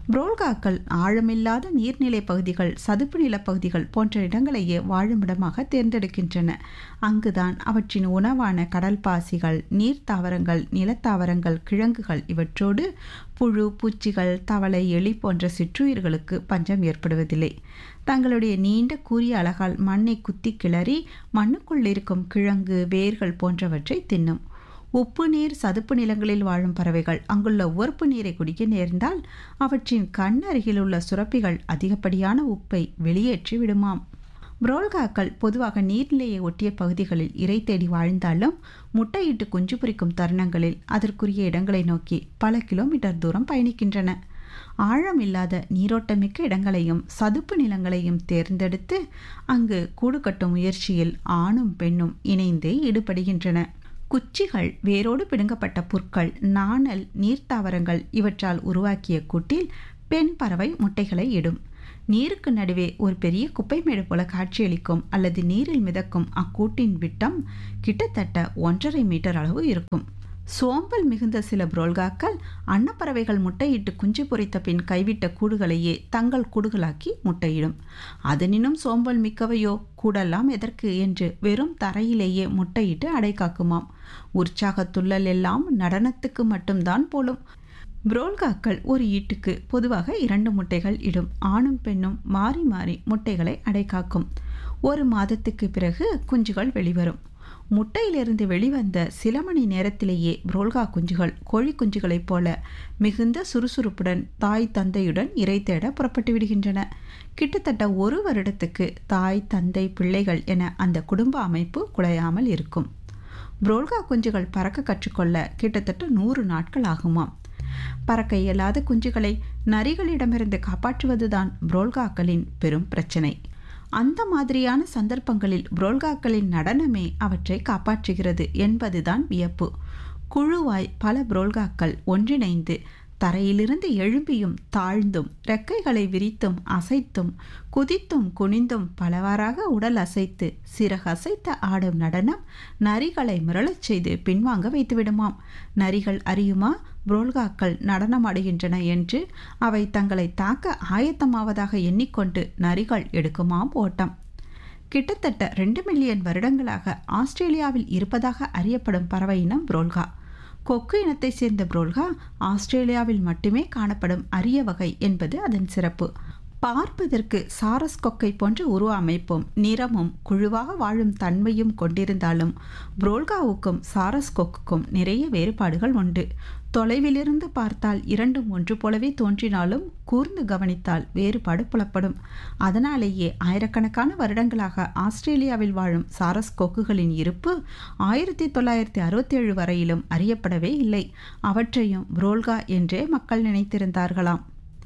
புரோல்காக்கள் ஆழமில்லாத நீர்நிலை பகுதிகள் சதுப்பு நிலப்பகுதிகள் போன்ற இடங்களையே வாழுமிடமாக தேர்ந்தெடுக்கின்றன அங்குதான் அவற்றின் உணவான கடல் பாசிகள் நீர்த்தாவரங்கள் நிலத்தாவரங்கள் கிழங்குகள் இவற்றோடு புழு பூச்சிகள் தவளை எலி போன்ற சிற்றுயிர்களுக்கு பஞ்சம் ஏற்படுவதில்லை தங்களுடைய நீண்ட கூறிய அழகால் மண்ணை குத்தி கிளறி மண்ணுக்குள் இருக்கும் கிழங்கு வேர்கள் போன்றவற்றை தின்னும் உப்பு நீர் சதுப்பு நிலங்களில் வாழும் பறவைகள் அங்குள்ள உவர்ப்பு நீரை குடிக்க நேர்ந்தால் அவற்றின் கண் அருகில் உள்ள சுரப்பிகள் அதிகப்படியான உப்பை வெளியேற்றி விடுமாம் புரோல்காக்கள் பொதுவாக நீர்நிலையை ஒட்டிய பகுதிகளில் இறை தேடி வாழ்ந்தாலும் முட்டையிட்டு குஞ்சு பொரிக்கும் தருணங்களில் அதற்குரிய இடங்களை நோக்கி பல கிலோமீட்டர் தூரம் பயணிக்கின்றன ஆழமில்லாத நீரோட்டமிக்க இடங்களையும் சதுப்பு நிலங்களையும் தேர்ந்தெடுத்து அங்கு கூடு கட்டும் முயற்சியில் ஆணும் பெண்ணும் இணைந்தே ஈடுபடுகின்றன குச்சிகள் வேரோடு பிடுங்கப்பட்ட புற்கள் நாணல் நீர்த்தாவரங்கள் இவற்றால் உருவாக்கிய கூட்டில் பெண் பறவை முட்டைகளை இடும் நீருக்கு நடுவே ஒரு பெரிய குப்பைமேடு போல காட்சியளிக்கும் அல்லது நீரில் மிதக்கும் அக்கூட்டின் விட்டம் கிட்டத்தட்ட ஒன்றரை மீட்டர் அளவு இருக்கும் சோம்பல் மிகுந்த சில புரோல்காக்கள் அன்னப்பறவைகள் முட்டையிட்டு குஞ்சு பொரித்த பின் கைவிட்ட கூடுகளையே தங்கள் கூடுகளாக்கி முட்டையிடும் அதனினும் சோம்பல் மிக்கவையோ கூடெல்லாம் எதற்கு என்று வெறும் தரையிலேயே முட்டையிட்டு அடை காக்குமாம் உற்சாகத்துள்ளல் எல்லாம் நடனத்துக்கு மட்டும்தான் போலும் புரோல்காக்கள் ஒரு ஈட்டுக்கு பொதுவாக இரண்டு முட்டைகள் இடும் ஆணும் பெண்ணும் மாறி மாறி முட்டைகளை அடைக்காக்கும் ஒரு மாதத்துக்கு பிறகு குஞ்சுகள் வெளிவரும் முட்டையிலிருந்து வெளிவந்த சில மணி நேரத்திலேயே புரோல்கா குஞ்சுகள் கோழி குஞ்சுகளைப் போல மிகுந்த சுறுசுறுப்புடன் தாய் தந்தையுடன் இறை தேட புறப்பட்டு விடுகின்றன கிட்டத்தட்ட ஒரு வருடத்துக்கு தாய் தந்தை பிள்ளைகள் என அந்த குடும்ப அமைப்பு குலையாமல் இருக்கும் புரோல்கா குஞ்சுகள் பறக்க கற்றுக்கொள்ள கிட்டத்தட்ட நூறு நாட்கள் ஆகுமாம் பறக்க இயலாத குஞ்சுகளை நரிகளிடமிருந்து காப்பாற்றுவதுதான் புரோல்காக்களின் பெரும் பிரச்சனை அந்த மாதிரியான சந்தர்ப்பங்களில் புரோல்காக்களின் நடனமே அவற்றை காப்பாற்றுகிறது என்பதுதான் வியப்பு குழுவாய் பல புரோல்காக்கள் ஒன்றிணைந்து தரையிலிருந்து எழும்பியும் தாழ்ந்தும் ரெக்கைகளை விரித்தும் அசைத்தும் குதித்தும் குனிந்தும் பலவாறாக உடல் அசைத்து சிறகசைத்த ஆடும் நடனம் நரிகளை மிரளச் செய்து பின்வாங்க வைத்துவிடுமாம் நரிகள் அறியுமா புரோல்காக்கள் நடனமாடுகின்றன என்று அவை தங்களை தாக்க ஆயத்தமாவதாக எண்ணிக்கொண்டு நரிகள் எடுக்குமாம் ஓட்டம் கிட்டத்தட்ட ரெண்டு மில்லியன் வருடங்களாக ஆஸ்திரேலியாவில் இருப்பதாக அறியப்படும் பறவை இனம் புரோல்கா கொக்கு இனத்தை சேர்ந்த புரோல்கா ஆஸ்திரேலியாவில் மட்டுமே காணப்படும் அரிய வகை என்பது அதன் சிறப்பு பார்ப்பதற்கு சாரஸ் கொக்கை போன்ற உருவ அமைப்பும் நிறமும் குழுவாக வாழும் தன்மையும் கொண்டிருந்தாலும் புரோல்காவுக்கும் சாரஸ் கொக்குக்கும் நிறைய வேறுபாடுகள் உண்டு தொலைவிலிருந்து பார்த்தால் இரண்டும் ஒன்று போலவே தோன்றினாலும் கூர்ந்து கவனித்தால் வேறுபாடு புலப்படும் அதனாலேயே ஆயிரக்கணக்கான வருடங்களாக ஆஸ்திரேலியாவில் வாழும் சாரஸ் கொக்குகளின் இருப்பு ஆயிரத்தி தொள்ளாயிரத்தி அறுபத்தேழு வரையிலும் அறியப்படவே இல்லை அவற்றையும் புரோல்கா என்றே மக்கள் நினைத்திருந்தார்களாம்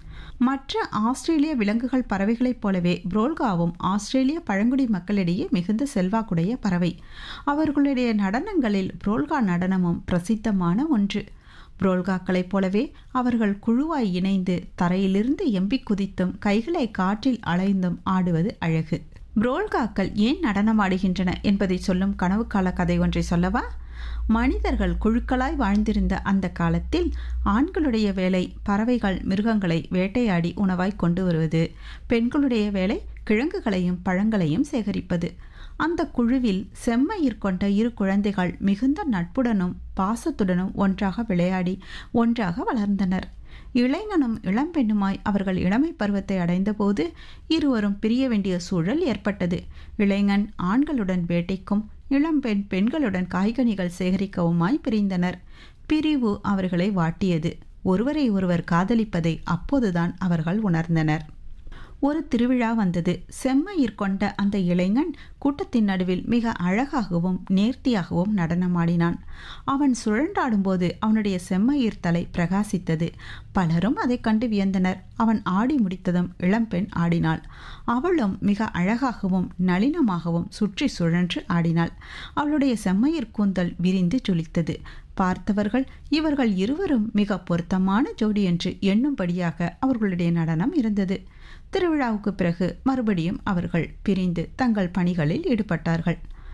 மற்ற ஆஸ்திரேலிய விலங்குகள் பறவைகளைப் போலவே புரோல்காவும் ஆஸ்திரேலிய பழங்குடி மக்களிடையே மிகுந்த செல்வாக்குடைய பறவை அவர்களுடைய நடனங்களில் புரோல்கா நடனமும் பிரசித்தமான ஒன்று புரோல்காக்களைப் போலவே அவர்கள் குழுவாய் இணைந்து தரையிலிருந்து எம்பி குதித்தும் கைகளை காற்றில் அலைந்தும் ஆடுவது அழகு புரோல்காக்கள் ஏன் நடனமாடுகின்றன என்பதை சொல்லும் கனவு கால கதை ஒன்றை சொல்லவா மனிதர்கள் குழுக்களாய் வாழ்ந்திருந்த அந்த காலத்தில் ஆண்களுடைய வேலை பறவைகள் மிருகங்களை வேட்டையாடி உணவாய் கொண்டு வருவது பெண்களுடைய வேலை கிழங்குகளையும் பழங்களையும் சேகரிப்பது அந்த குழுவில் செம்மயிர் கொண்ட இரு குழந்தைகள் மிகுந்த நட்புடனும் பாசத்துடனும் ஒன்றாக விளையாடி ஒன்றாக வளர்ந்தனர் இளைஞனும் இளம்பெண்ணுமாய் அவர்கள் இளமை பருவத்தை அடைந்தபோது இருவரும் பிரிய வேண்டிய சூழல் ஏற்பட்டது இளைஞன் ஆண்களுடன் வேட்டைக்கும் இளம்பெண் பெண்களுடன் காய்கனிகள் சேகரிக்கவுமாய் பிரிந்தனர் பிரிவு அவர்களை வாட்டியது ஒருவரை ஒருவர் காதலிப்பதை அப்போதுதான் அவர்கள் உணர்ந்தனர் ஒரு திருவிழா வந்தது செம்மயிர் கொண்ட அந்த இளைஞன் கூட்டத்தின் நடுவில் மிக அழகாகவும் நேர்த்தியாகவும் நடனமாடினான் அவன் சுழன்றாடும்போது அவனுடைய செம்மயிர் தலை பிரகாசித்தது பலரும் அதை கண்டு வியந்தனர் அவன் ஆடி முடித்ததும் இளம்பெண் ஆடினாள் அவளும் மிக அழகாகவும் நளினமாகவும் சுற்றி சுழன்று ஆடினாள் அவளுடைய செம்மயிர் கூந்தல் விரிந்து ஜொலித்தது பார்த்தவர்கள் இவர்கள் இருவரும் மிக பொருத்தமான ஜோடி என்று எண்ணும்படியாக அவர்களுடைய நடனம் இருந்தது திருவிழாவுக்கு பிறகு மறுபடியும் அவர்கள் பிரிந்து தங்கள் பணிகளில் ஈடுபட்டார்கள்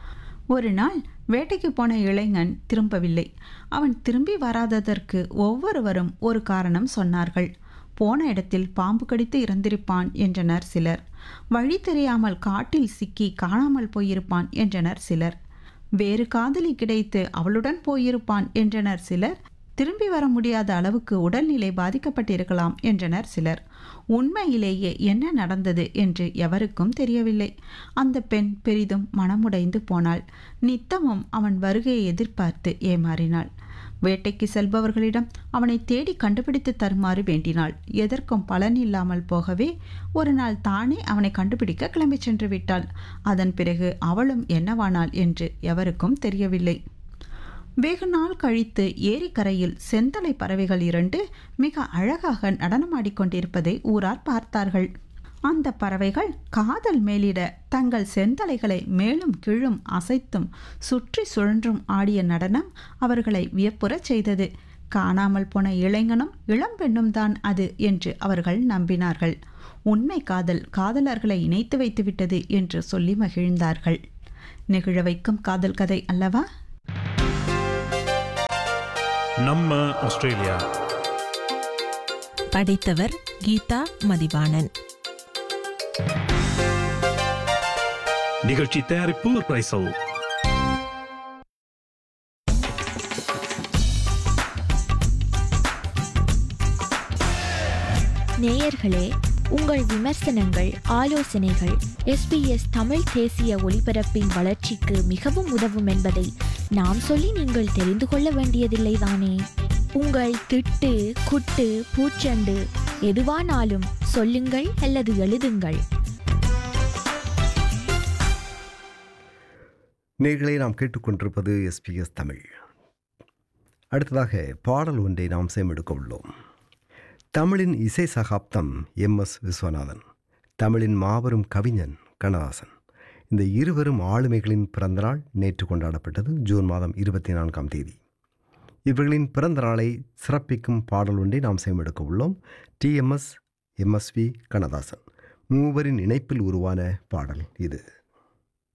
ஒரு நாள் வேட்டைக்கு போன இளைஞன் திரும்பவில்லை அவன் திரும்பி வராததற்கு ஒவ்வொருவரும் ஒரு காரணம் சொன்னார்கள் போன இடத்தில் பாம்பு கடித்து இறந்திருப்பான் என்றனர் சிலர் வழி தெரியாமல் காட்டில் சிக்கி காணாமல் போயிருப்பான் என்றனர் சிலர் வேறு காதலி கிடைத்து அவளுடன் போயிருப்பான் என்றனர் சிலர் திரும்பி வர முடியாத அளவுக்கு உடல்நிலை பாதிக்கப்பட்டிருக்கலாம் என்றனர் சிலர் உண்மையிலேயே என்ன நடந்தது என்று எவருக்கும் தெரியவில்லை அந்த பெண் பெரிதும் மனமுடைந்து போனாள் நித்தமும் அவன் வருகையை எதிர்பார்த்து ஏமாறினாள் வேட்டைக்கு செல்பவர்களிடம் அவனை தேடி கண்டுபிடித்து தருமாறு வேண்டினாள் எதற்கும் பலன் இல்லாமல் போகவே ஒரு நாள் தானே அவனை கண்டுபிடிக்க கிளம்பி சென்று விட்டாள் அதன் பிறகு அவளும் என்னவானாள் என்று எவருக்கும் தெரியவில்லை வெகு நாள் கழித்து ஏரிக்கரையில் செந்தலை பறவைகள் இரண்டு மிக அழகாக நடனமாடிக்கொண்டிருப்பதை ஊரார் பார்த்தார்கள் அந்த பறவைகள் காதல் மேலிட தங்கள் செந்தலைகளை மேலும் கீழும் அசைத்தும் சுற்றி சுழன்றும் ஆடிய நடனம் அவர்களை வியப்புறச் செய்தது காணாமல் போன இளைஞனும் இளம்பெண்ணும் தான் அது என்று அவர்கள் நம்பினார்கள் உண்மை காதல் காதலர்களை இணைத்து வைத்துவிட்டது என்று சொல்லி மகிழ்ந்தார்கள் நெகிழ வைக்கும் காதல் கதை அல்லவா நம்ம ஆஸ்திரேலியா படித்தவர் கீதா மதிவாணன் நிகழ்ச்சி தயாரிப்பு பிரைசல் நேயர்களே உங்கள் விமர்சனங்கள் ஆலோசனைகள் எஸ்பிஎஸ் தமிழ் தேசிய ஒலிபரப்பின் வளர்ச்சிக்கு மிகவும் உதவும் என்பதை நாம் சொல்லி நீங்கள் தெரிந்து கொள்ள வேண்டியதில்லை தானே உங்கள் திட்டு குட்டு பூச்சண்டு எதுவானாலும் சொல்லுங்கள் அல்லது எழுதுங்கள் நேர்களை நாம் கேட்டுக்கொண்டிருப்பது எஸ்பிஎஸ் தமிழ் அடுத்ததாக பாடல் ஒன்றை நாம் சேமெடுக்க உள்ளோம் தமிழின் இசை சகாப்தம் எம் எஸ் விஸ்வநாதன் தமிழின் மாபெரும் கவிஞன் கண்ணதாசன் இந்த இருவரும் ஆளுமைகளின் பிறந்தநாள் நேற்று கொண்டாடப்பட்டது ஜூன் மாதம் இருபத்தி நான்காம் தேதி இவர்களின் பிறந்த நாளை சிறப்பிக்கும் பாடல் ஒன்றை நாம் சேமெடுக்க உள்ளோம் டிஎம்எஸ் எம்எஸ்வி கண்ணதாசன் மூவரின் இணைப்பில் உருவான பாடல் இது